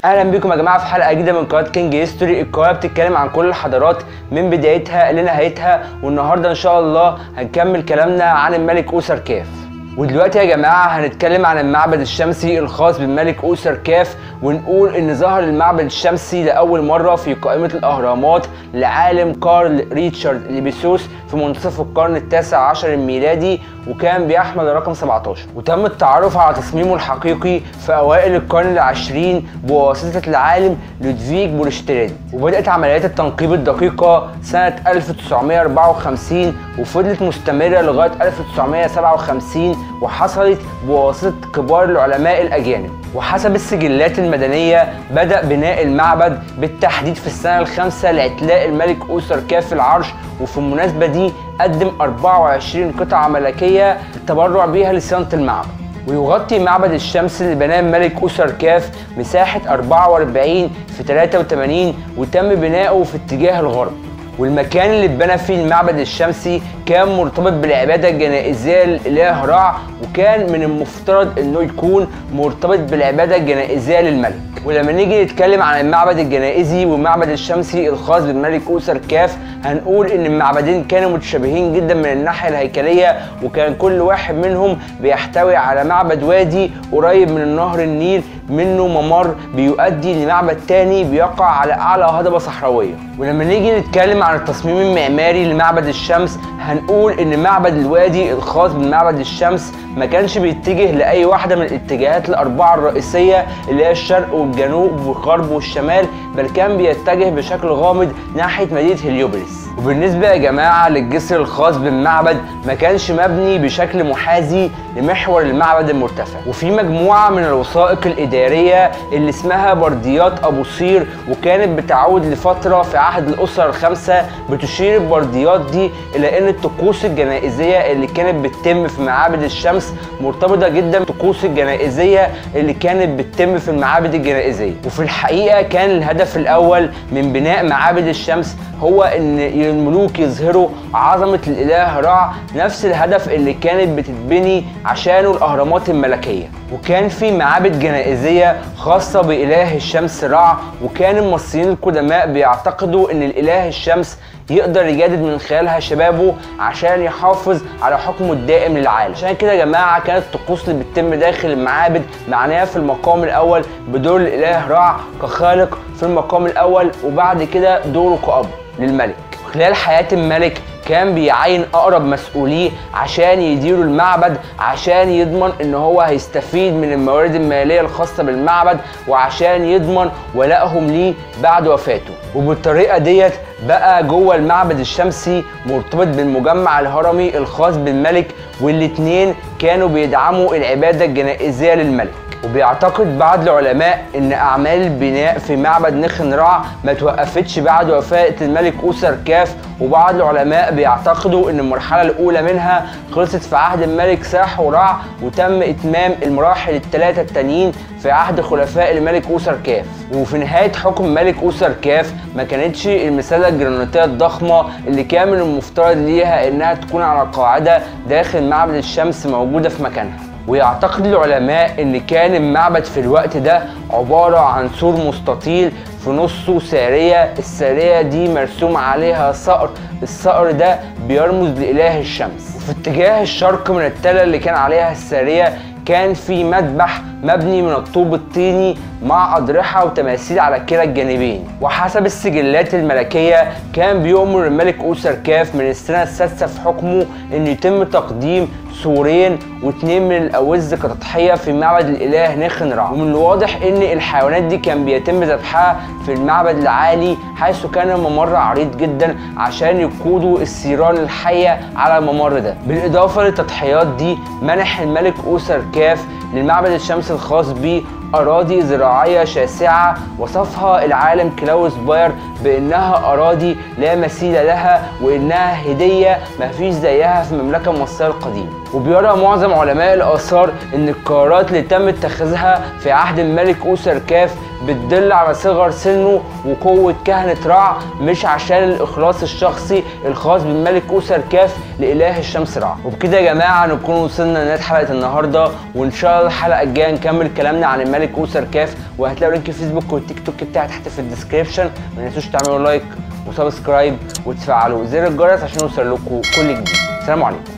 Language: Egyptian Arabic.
اهلا بيكم يا جماعه في حلقه جديده من قناه كينج هيستوري القناه بتتكلم عن كل الحضارات من بدايتها لنهايتها والنهارده ان شاء الله هنكمل كلامنا عن الملك اوسر كاف ودلوقتي يا جماعه هنتكلم عن المعبد الشمسي الخاص بالملك اوسر كاف ونقول ان ظهر المعبد الشمسي لاول مره في قائمه الاهرامات لعالم كارل ريتشارد ليبيسوس في منتصف القرن التاسع عشر الميلادي وكان بيحمل رقم 17 وتم التعرف على تصميمه الحقيقي في اوائل القرن العشرين بواسطه العالم لودفيج بورشتريد وبدات عمليات التنقيب الدقيقه سنه 1954 وفضلت مستمره لغايه 1957 وحصلت بواسطه كبار العلماء الاجانب وحسب السجلات المدنية بدأ بناء المعبد بالتحديد في السنة الخامسة لاعتلاء الملك أوسر كاف العرش وفي المناسبة دي قدم 24 قطعة ملكية التبرع بيها لصيانة المعبد ويغطي معبد الشمس اللي بناه الملك أوسر كاف مساحة 44 في 83 وتم بناؤه في اتجاه الغرب والمكان اللي اتبنى فيه المعبد الشمسي كان مرتبط بالعبادة الجنائزية للإله رع وكان من المفترض انه يكون مرتبط بالعبادة الجنائزية للملك ولما نيجي نتكلم عن المعبد الجنائزي والمعبد الشمسي الخاص بالملك أوسر كاف هنقول ان المعبدين كانوا متشابهين جدا من الناحية الهيكلية وكان كل واحد منهم بيحتوي على معبد وادي قريب من النهر النيل منه ممر بيؤدي لمعبد تاني بيقع على اعلى هضبة صحراوية ولما نيجي نتكلم عن التصميم المعماري لمعبد الشمس هنقول ان معبد الوادي الخاص بمعبد الشمس ما كانش بيتجه لاي واحده من الاتجاهات الاربعه الرئيسيه اللي هي الشرق والجنوب والغرب والشمال بل كان بيتجه بشكل غامض ناحيه مدينه هليوبوليس وبالنسبه يا جماعه للجسر الخاص بالمعبد ما كانش مبني بشكل محاذي لمحور المعبد المرتفع وفي مجموعه من الوثائق الاداريه اللي اسمها برديات ابو صير وكانت بتعود لفتره في عهد الاسره الخمسه بتشير البرديات دي الى ان الطقوس الجنائزيه اللي كانت بتتم في معابد الشمس مرتبطه جدا بالطقوس الجنائزيه اللي كانت بتتم في المعابد الجنائزيه وفي الحقيقه كان الهدف الاول من بناء معابد الشمس هو ان الملوك يظهروا عظمه الاله رع نفس الهدف اللي كانت بتتبني عشانه الاهرامات الملكيه وكان في معابد جنائزيه خاصه باله الشمس رع وكان المصريين القدماء بيعتقدوا ان الاله الشمس يقدر يجدد من خلالها شبابه عشان يحافظ على حكمه الدائم للعالم عشان كده يا جماعه كانت الطقوس اللي بتتم داخل المعابد معناها في المقام الاول بدور الاله رع كخالق في المقام الاول وبعد كده دوره كأب للملك خلال حياه الملك كان بيعين اقرب مسؤوليه عشان يديروا المعبد عشان يضمن ان هو هيستفيد من الموارد الماليه الخاصه بالمعبد وعشان يضمن ولائهم ليه بعد وفاته وبالطريقه ديت بقى جوه المعبد الشمسي مرتبط بالمجمع الهرمي الخاص بالملك والاتنين كانوا بيدعموا العباده الجنائزيه للملك وبيعتقد بعض العلماء ان اعمال البناء في معبد نخن رع ما توقفتش بعد وفاه الملك اوسر كاف وبعض العلماء بيعتقدوا ان المرحله الاولى منها خلصت في عهد الملك ساح ورع وتم اتمام المراحل الثلاثه التانيين في عهد خلفاء الملك اوسر كاف وفي نهايه حكم ملك اوسر كاف ما كانتش المساله الجرانيتيه الضخمه اللي كان من المفترض ليها انها تكون على قاعده داخل معبد الشمس موجوده في مكانها ويعتقد العلماء ان كان المعبد في الوقت ده عبارة عن سور مستطيل في نصه سارية السارية دي مرسوم عليها صقر الصقر ده بيرمز لإله الشمس وفي اتجاه الشرق من التلة اللي كان عليها السارية كان في مذبح مبني من الطوب الطيني مع أضرحة وتماثيل على كلا الجانبين وحسب السجلات الملكية كان بيؤمر الملك أوسر كاف من السنة السادسة في حكمه أن يتم تقديم سورين واثنين من الأوز كتضحية في معبد الإله نخن رع ومن الواضح أن الحيوانات دي كان بيتم ذبحها في المعبد العالي حيث كان الممر عريض جدا عشان يقودوا الثيران الحية على الممر ده بالإضافة للتضحيات دي منح الملك أوسر كاف للمعبد الشمس الخاص بيه أراضي زراعية شاسعة وصفها العالم كلاوس باير بأنها أراضي لا مثيل لها وإنها هدية مفيش زيها في المملكة المصرية القديمة وبيرى معظم علماء الآثار إن القرارات اللي تم اتخاذها في عهد الملك أوسر كاف بتدل على صغر سنه وقوة كهنة رع مش عشان الإخلاص الشخصي الخاص بالملك أوسر كاف لإله الشمس رع وبكده يا جماعة نكون وصلنا لنهاية حلقة النهاردة وإن شاء الله الحلقة الجاية نكمل كلامنا عن الملك أوسر كاف وهتلاقوا لينك الفيسبوك والتيك توك بتاعي تحت في الديسكريبشن ما تنسوش تعملوا لايك وسبسكرايب وتفعلوا زر الجرس عشان يوصل لكم كل جديد سلام عليكم